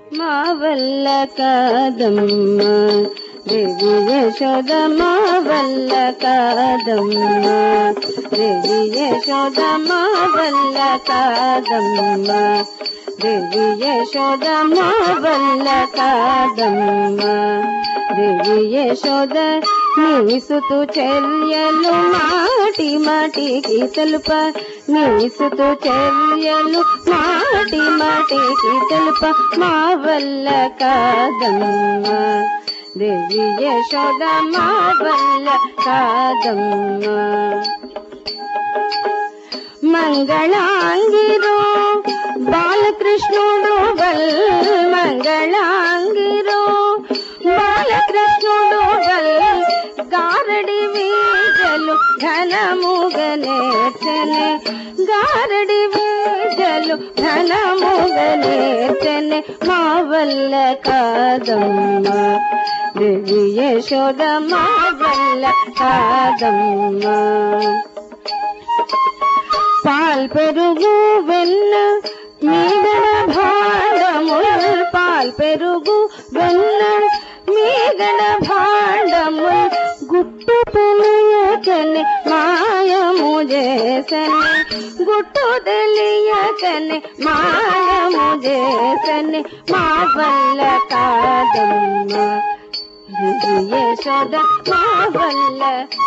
మా వల్ల కాదమ్మా దేవి యశోద మా వల్ల కాదమ్మా దేవి యశోద మా వల్ల కాదమ్మా దేవి యశోద మా వల్ల కాదమ్మా దేవి యశోద నీ సుతు చర్యలు మాటి మాటికి తెలుప నీ సుతు చర్యలు మాటి మాటికి తెలుప మా వల్ల కాదమ్మా దేవి యశోద మా వల్ల కాదమ్మా మంగళాంగిరో బాలకృష్ణుడు వల్ మంగళాంగిరో బాలకృష్ణుడు వల్ గారడి వీజలు ఘనముగనేర్చనే గారడి వీజలు ఘనముగనేర్చనే మా వల్ల కాదమ్మా దేవి యశోద మా వల్ల కాదమ్మా పాల్ పెరుగు వెన్న మీగడ భాండముల్ పాల్ పెరుగు వెన్న మీగడ భాండముల్ గుట్టు తెలియకని మాయము చేసని గుట్టు తెలియకని మాయము చేసని మా వల్ల కాదమ్మా యశోద మా వల్ల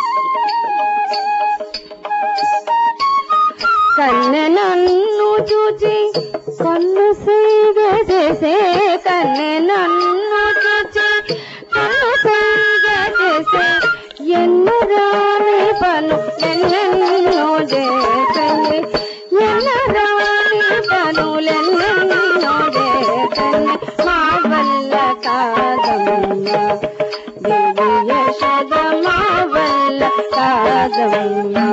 కన్నె నన్ను చూచి కన్ను సైగ చేసే కన్నె నన్ను చూచి కన్ను సైగ చేసే ఎన్ను రాని పను ఎన్నెన్నో చేసని ఎన్న రాని పనులెన్నెన్నో చేసని మా వల్ల కాదమ్మా దేవి యశోద మా వల్ల కాదమ్మా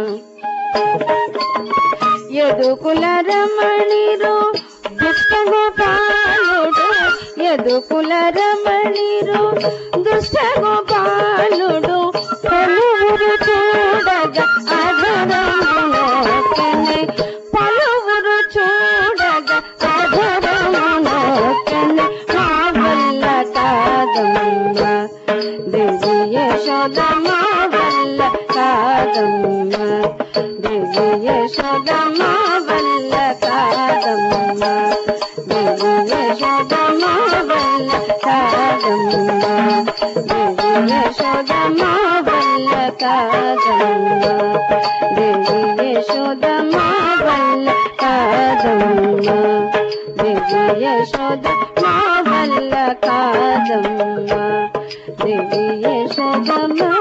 యదుకుల రమణిరు దుష్ట గోపాలుడు యదుకుల రమణిరు దుష్ట గోపాలుడు పలువురు చూడగా అధరమునోకనే పలువురు చూడగా అధరమునోకనే మా వల్ల కాదమ్మా దేవి యశోద మా వల్ల కాదమ్మా దేవి యశోద మా వల్ల కాదమ్మా దేవి యశోద మా వల్ల కాదమ్మా దేవి యశోద మా వల్ల కాదమ్మా దేవి యశోద మా వల్ల కాదమ్మా దేవి యశోద మా వల్ల కాదమ్మా దేవి యశోద మా